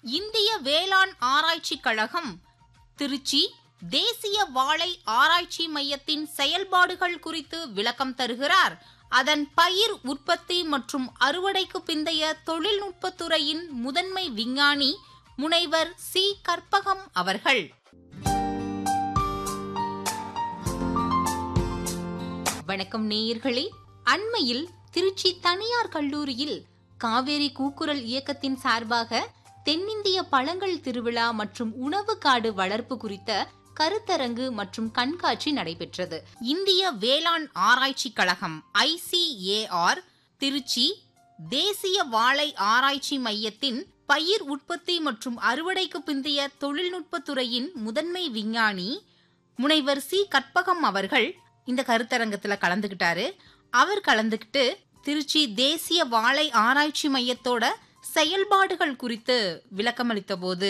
இந்திய வேளாண் ஆராய்ச்சி கழகம் திருச்சி தேசிய வாழை ஆராய்ச்சி மையத்தின் செயல்பாடுகள் குறித்து விளக்கம் தருகிறார் அதன் பயிர் உற்பத்தி மற்றும் அறுவடைக்கு பிந்தைய தொழில்நுட்பத்துறையின் முதன்மை விஞ்ஞானி முனைவர் சி கற்பகம் அவர்கள் வணக்கம் நேயர்களே அண்மையில் திருச்சி தனியார் கல்லூரியில் காவேரி கூக்குரல் இயக்கத்தின் சார்பாக தென்னிந்திய பழங்கள் திருவிழா மற்றும் உணவு காடு வளர்ப்பு குறித்த கருத்தரங்கு மற்றும் கண்காட்சி நடைபெற்றது இந்திய வேளாண் ஆராய்ச்சி கழகம் ஐசிஏஆர் திருச்சி தேசிய வாழை ஆராய்ச்சி மையத்தின் பயிர் உற்பத்தி மற்றும் அறுவடைக்கு பிந்தைய தொழில்நுட்பத்துறையின் முதன்மை விஞ்ஞானி முனைவர் சி கற்பகம் அவர்கள் இந்த கருத்தரங்கத்துல கலந்துகிட்டாரு அவர் கலந்துகிட்டு திருச்சி தேசிய வாழை ஆராய்ச்சி மையத்தோட செயல்பாடுகள் குறித்து விளக்கமளித்த போது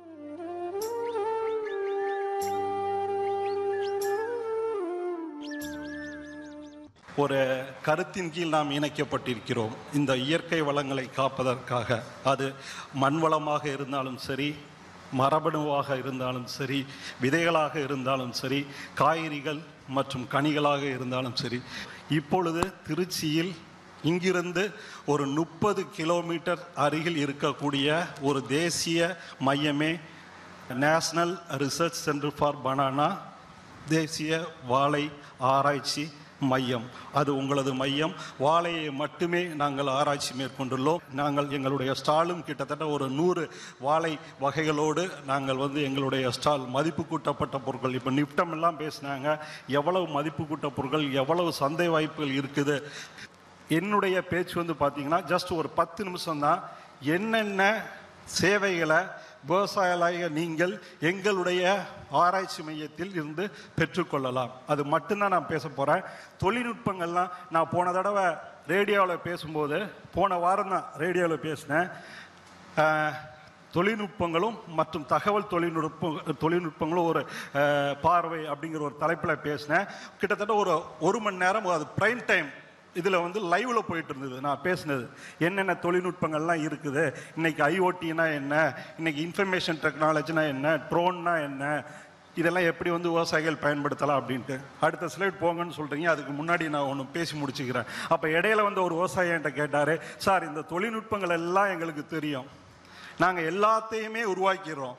ஒரு கருத்தின் கீழ் நாம் இணைக்கப்பட்டிருக்கிறோம் இந்த இயற்கை வளங்களை காப்பதற்காக அது மண் வளமாக இருந்தாலும் சரி மரபணுவாக இருந்தாலும் சரி விதைகளாக இருந்தாலும் சரி காய்கறிகள் மற்றும் கனிகளாக இருந்தாலும் சரி இப்பொழுது திருச்சியில் இங்கிருந்து ஒரு முப்பது கிலோமீட்டர் அருகில் இருக்கக்கூடிய ஒரு தேசிய மையமே national research centre for banana தேசிய வாழை ஆராய்ச்சி மையம் அது உங்களது மையம் வாழையை மட்டுமே நாங்கள் ஆராய்ச்சி மேற்கொண்டுள்ளோம் நாங்கள் எங்களுடைய ஸ்டாலும் கிட்டத்தட்ட ஒரு நூறு வாழை வகைகளோடு நாங்கள் வந்து எங்களுடைய ஸ்டால் மதிப்பு கூட்டப்பட்ட பொருட்கள் இப்போ நிப்டம் எல்லாம் பேசினாங்க எவ்வளவு மதிப்பு கூட்ட பொருட்கள் எவ்வளவு சந்தை வாய்ப்புகள் இருக்குது என்னுடைய பேச்சு வந்து பார்த்தீங்கன்னா ஜஸ்ட் ஒரு பத்து நிமிஷம் தான் என்னென்ன சேவைகளை விவசாயிகளாக நீங்கள் எங்களுடைய ஆராய்ச்சி மையத்தில் இருந்து பெற்றுக்கொள்ளலாம் அது மட்டும்தான் நான் பேச போகிறேன் தொழில்நுட்பங்கள்லாம் நான் போன தடவை ரேடியோவில் பேசும்போது போன வாரம் தான் ரேடியோவில் பேசினேன் ஆஹ், தொழில்நுட்பங்களும் மற்றும் தகவல் தொழில்நுட்ப தொழில்நுட்பங்களும் ஒரு ஆஹ், பார்வை அப்படிங்கிற ஒரு தலைப்பில் பேசினேன் கிட்டத்தட்ட ஒரு ஒரு மணி நேரம் அது பிரைம் டைம் இதில் வந்து லைவ்ல போயிட்டு இருந்தது நான் பேசினது என்னென்ன தொழில்நுட்பங்கள்லாம் இருக்குது இன்னைக்கு ஐஓடினா என்ன இன்னைக்கு இன்ஃபர்மேஷன் டெக்னாலஜினா என்ன ட்ரோன்னா என்ன இதெல்லாம் எப்படி வந்து விவசாயிகள் பயன்படுத்தலாம் அப்படின்ட்டு அடுத்த ஸ்லைட் போங்கன்னு சொல்கிறீங்க அதுக்கு முன்னாடி நான் ஒன்று பேசி முடிச்சுக்கிறேன் அப்போ இடையில வந்து ஒரு விவசாயி என்கிட்ட கேட்டார் சார் இந்த தொழில்நுட்பங்கள் எல்லாம் எங்களுக்கு தெரியும் நாங்கள் எல்லாத்தையுமே உருவாக்கிறோம்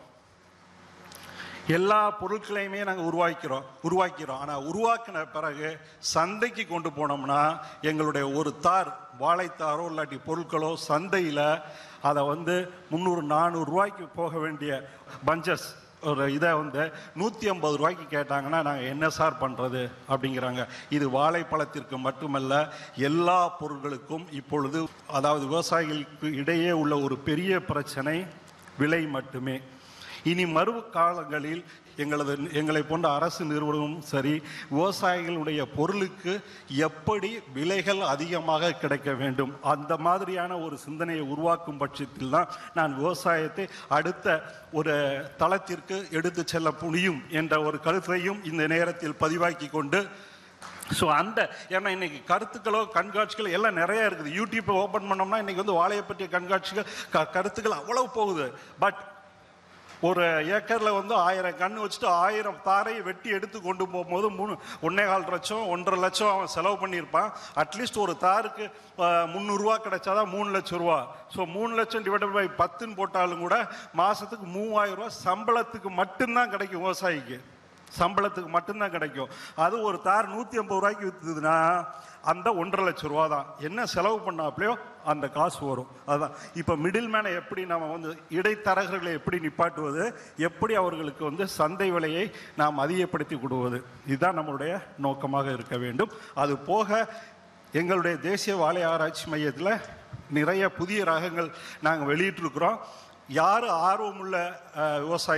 எல்லா பொருட்களையுமே நாங்கள் உருவாக்கிறோம் உருவாக்கிறோம் ஆனால் உருவாக்கின பிறகு சந்தைக்கு கொண்டு போனோம்னா எங்களுடைய ஒரு தார் வாழைத்தாரோ இல்லாட்டி பொருட்களோ சந்தையில் அதை வந்து முந்நூறு நானூறு ரூபாய்க்கு போக வேண்டிய பஞ்சஸ் ஒரு இதை வந்து நூற்றி ஐம்பது ரூபாய்க்கு கேட்டாங்கன்னா நாங்கள் என்ன சார் பண்ணுறது அப்படிங்கிறாங்க இது வாழைப்பழத்திற்கு மட்டுமல்ல எல்லா பொருட்களுக்கும் இப்பொழுது அதாவது விவசாயிகளுக்கு இடையே உள்ள ஒரு பெரிய பிரச்சனை விலை மட்டுமே இனி மறு காலங்களில் எங்களது எங்களை போன்ற அரசு நிறுவனமும் சரி விவசாயிகளுடைய பொருளுக்கு எப்படி விலைகள் அதிகமாக கிடைக்க வேண்டும் அந்த மாதிரியான ஒரு சிந்தனையை உருவாக்கும் பட்சத்தில் தான் நான் விவசாயத்தை அடுத்த ஒரு தளத்திற்கு எடுத்து செல்ல முடியும் என்ற ஒரு கருத்தையும் இந்த நேரத்தில் பதிவாக்கி கொண்டு ஸோ அந்த ஏன்னா இன்னைக்கு கருத்துக்களோ கண்காட்சிகள் எல்லாம் நிறைய இருக்குது யூடியூப்பை ஓப்பன் பண்ணோம்னா இன்னைக்கு வந்து வாழையை பற்றிய கண்காட்சிகள் க கருத்துக்கள் அவ்வளவு போகுது பட் ஒரு ஏக்கரில் வந்து ஆயிரம் கன்று வச்சுட்டு ஆயிரம் தாரையை வெட்டி எடுத்து கொண்டு போகும்போது மூணு ஒன்னே கால் லட்சம் ஒன்றரை லட்சம் அவன் செலவு பண்ணியிருப்பான் அட்லீஸ்ட் ஒரு தாருக்கு அஹ், முந்நூறுரூவா கிடைச்சாதான் மூணு லட்சம் ரூபா ஸோ மூணு லட்சம் டிவைடட் பை பத்துன்னு போட்டாலும் கூட மாதத்துக்கு மூவாயிரம் ரூபா சம்பளத்துக்கு மட்டும்தான் கிடைக்கும் விவசாயிக்கு சம்பளத்துக்கு மட்டும்தான் கிடைக்கும் அது ஒரு தார் நூற்றி ஐம்பது ரூபாய்க்கு விற்றுதுன்னா அந்த ஒன்றரை லட்சம் ரூபா தான் என்ன செலவு பண்ணாப்லையோ அந்த காசு வரும் அதுதான் இப்போ மிடில் மேனை எப்படி நம்ம வந்து இடைத்தரகர்களை எப்படி நிப்பாட்டுவது எப்படி அவர்களுக்கு வந்து சந்தை விலையை நாம் அதிகப்படுத்தி கொடுவது இதுதான் நம்மளுடைய நோக்கமாக இருக்க வேண்டும் அது போக எங்களுடைய தேசிய வாழை ஆராய்ச்சி மையத்தில் நிறைய புதிய ரகங்கள் நாங்கள் வெளியிட்டிருக்கிறோம் யார் ஆர்வமுள்ள அஹ், விவசாயி